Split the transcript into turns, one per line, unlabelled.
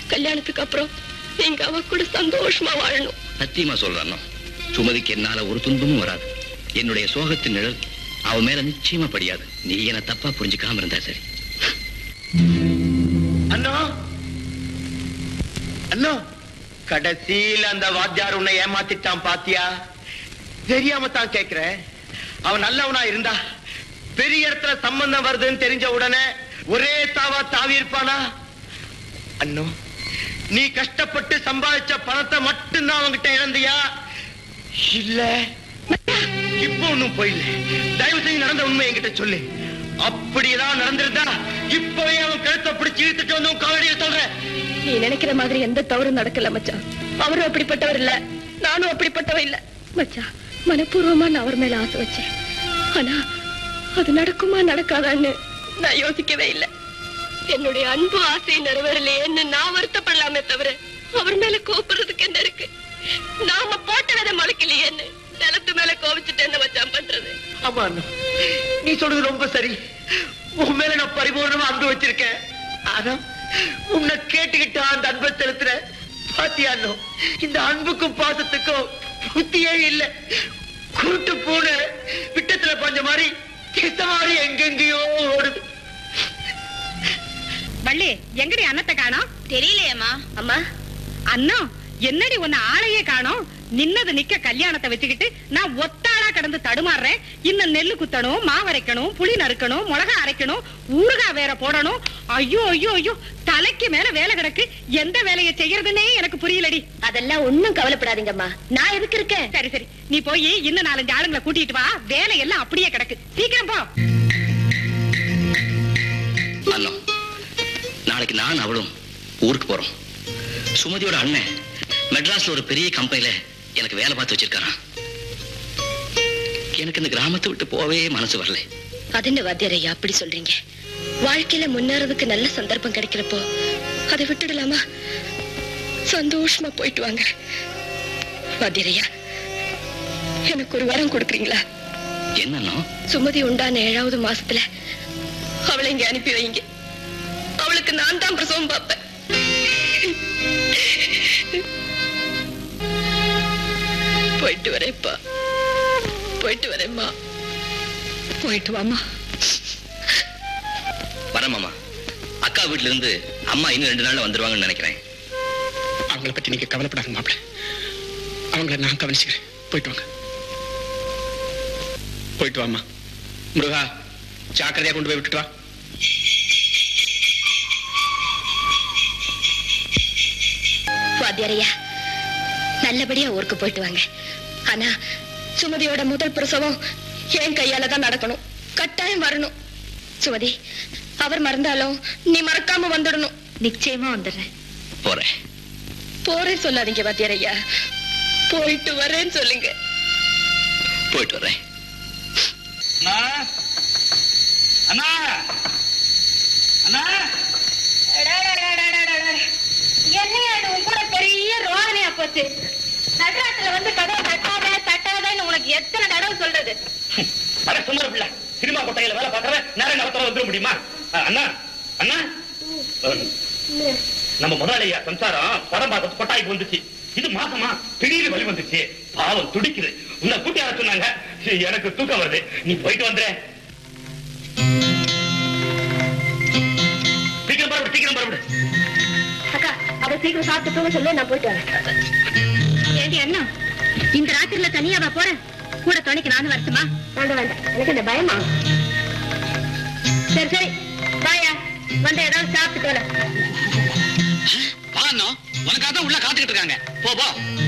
கல்யாணத்துக்கு அப்புறம் நீங்க அவ கூட சந்தோஷமா வாழணும்
சத்தியமா சொல்றானோ சுமதிக்கு என்னால ஒரு துன்பமும் வராது என்னுடைய சோகத்தின் நிழல் அவ மேல நிச்சயமா படியாது நீ என்ன தப்பா புரிஞ்சுக்காம இருந்தா சரி
அண்ணா அண்ணா கடைசியில அந்த வாத்தியார் உன்னை ஏமாத்திட்டான் பாத்தியா தெரியாம தான் கேக்குறேன் அவன் நல்லவனா இருந்தா பெரிய இடத்துல சம்பந்தம் வருதுன்னு தெரிஞ்ச உடனே ஒரே தாவா தாவி இருப்பானா அண்ணோ நீ கஷ்டப்பட்டு சம்பாதிச்ச பணத்தை மட்டும்தான் அவன்கிட்ட இழந்தியா இல்ல இப்போ ஒண்ணும் போயில்ல தயவு செஞ்சு நடந்த உண்மை என்கிட்ட சொல்லு அப்படியேதான் நடந்திருந்தா இப்பவே அவன் கழுத்தை பிடிச்சு இழுத்துட்டு வந்து உன் காலடியை சொல்றேன்
நீ நினைக்கிற மாதிரி எந்த தவறும் நடக்கல மச்சான் அவரும் அப்படிப்பட்டவர் இல்ல நானும் அப்படிப்பட்டவ இல்ல மச்சான் மனப்பூர்வமா நான் அவர் மேல ஆசை வச்சேன் ஆனா அது நடக்குமா நடக்காதான்னு நான் யோசிக்கவே இல்ல என்னுடைய அன்பு ஆசை நிறைவேறலையேன்னு நான் வருத்தப்படலாமே தவிர அவர் மேல கோபுறதுக்கு என்ன இருக்கு நாம போட்ட விதை முளைக்கலையேன்னு நிலத்து மேல கோவிச்சுட்டு என்ன மச்சான் பண்றது
ஆமா அண்ணா நீ சொல்றது ரொம்ப சரி உன் மேல நான் பரிபூர்ணமா அன்பு வச்சிருக்கேன் ஆனா உன்னை கேட்டுக்கிட்டு அந்த அன்பை செலுத்துற பாத்தியா அண்ணா இந்த அன்புக்கும் பாசத்துக்கும் புத்தியே இல்ல குருட்டு பூனை விட்டத்துல பஞ்ச மாதிரி கிட்ட மாதிரி எங்கெங்கேயோ ஓடுது
வள்ளி எங்கடி அன்னத்தை காணோம்
தெரியலையேம்மா அம்மா
அண்ணா என்னடி உன்னை ஆளையே காணோம் நின்னது நிக்க கல்யாணத்தை வச்சுக்கிட்டு நான் ஒத்தாளா கடந்து தடுமாறுறேன் இன்னும் நெல்லு குத்தணும் மாவரைக்கணும் புளி நறுக்கணும் மிளகா அரைக்கணும் ஊறுகாய் வேற போடணும் ஐயோ ஐயோ ஐயோ தலைக்கு மேல வேலை கிடக்கு எந்த வேலையை செய்யறதுன்னே எனக்கு புரியலடி
அதெல்லாம் ஒண்ணும் கவலைப்படாதீங்கம்மா நான் எதுக்கு இருக்கேன்
சரி சரி நீ போய் இன்னும் நாலஞ்சு ஆளுங்களை கூட்டிட்டு வா வேலை எல்லாம் அப்படியே கிடக்கு சீக்கிரம் போ
அண்ணா நாளைக்கு நான் அவளும் ஊருக்கு போறோம் சுமதியோட அண்ணன் மெட்ராஸ்ல ஒரு பெரிய கம்பெனில எனக்கு வேலை பார்த்து வச்சிருக்காராம் எனக்கு இந்த கிராமத்தை விட்டு போவே மனசு வரல
அது என்ன வாத்தியாரையா அப்படி சொல்றீங்க வாழ்க்கையில முன்னேறதுக்கு நல்ல சந்தர்ப்பம் கிடைக்கிறப்போ அதை விட்டுடலாமா சந்தோஷமா போயிட்டு வாங்க வாத்தியாரையா எனக்கு ஒரு வரம் கொடுக்குறீங்களா
என்னன்னா
சுமதி உண்டான ஏழாவது மாசத்துல அவளை இங்க அனுப்பி வைங்க அவளுக்கு நான் தான் பிரசவம் பார்ப்பேன் போயிட்டு வரேன்ப்பா போயிட்டு வரேம்மா போயிட்டு வாமா
வரேன் மாமா அக்கா வீட்ல இருந்து அம்மா இன்னும் ரெண்டு நாள்ல வந்துருவாங்கன்னு நினைக்கிறேன்
அவங்கள பத்தி நீங்க கவலைப்படாங்க மாப்பிள அவங்கள நான் கவனிச்சுக்கிறேன் போயிட்டு வாங்க போயிட்டு வாம்மா முருகா ஜாக்கிரதையா கொண்டு போய் விட்டுட்டு வா
வாத்தியாரையா நல்லபடியா ஊருக்கு போயிட்டு வாங்க ஆனா சுமதியோட முதல் பிரசவம் என் கையால தான் நடக்கணும் கட்டாயம் வரணும் சுமதி அவர் மறந்தாலும் நீ மறக்காம வந்துடணும் நிச்சயமா வந்துடுறேன்
போறேன்
போறேன் சொல்லாதீங்க வாத்தியாரையா போயிட்டு வரேன்னு சொல்லுங்க
போயிட்டு வரேன்
அண்ணா அண்ணா
என்னையா இது உன் கூட பெரிய ரோதனையா போச்சு நடுராத்துல வந்து கதவை தட்டாத தட்டாதன்னு உனக்கு எத்தனை தடவை சொல்றது
அட சுந்தர பிள்ளை சினிமா கொட்டையில வேலை பார்க்கறவன் நேரம் நேரத்தோட வந்துட முடியுமா அஹ், அண்ணா அண்ணா அஹ், நம்ம முதலாளியா சம்சாரம் படம் பார்த்து கொட்டாய்க்கு வந்துச்சு இது மாசமா திடீர்னு வழி வந்துச்சு பாவம் துடிக்குது உன்னை கூட்டி வர சொன்னாங்க எனக்கு தூக்கம் வருது நீ போயிட்டு வந்துற சீக்கிரம் பரவிடு சீக்கிரம் பரவிடு
அக்கா அவ சீக்கிரம் சாப்பிட்டு தூங்க சொல்லு நான் போயிட்டு வரேன்
ஏண்டி அண்ணா இந்த ராத்திரில தனியாவா போற கூட துணைக்கு நானும் வரட்டுமா
வேண்டாம் வேண்டாம் எனக்கு இந்த பயமா
சரி சரி வாயா வந்து ஏதாவது சாப்பிட்டு வர
வா அண்ணா உனக்காக தான் உள்ள காத்துக்கிட்டு இருக்காங்க போ போ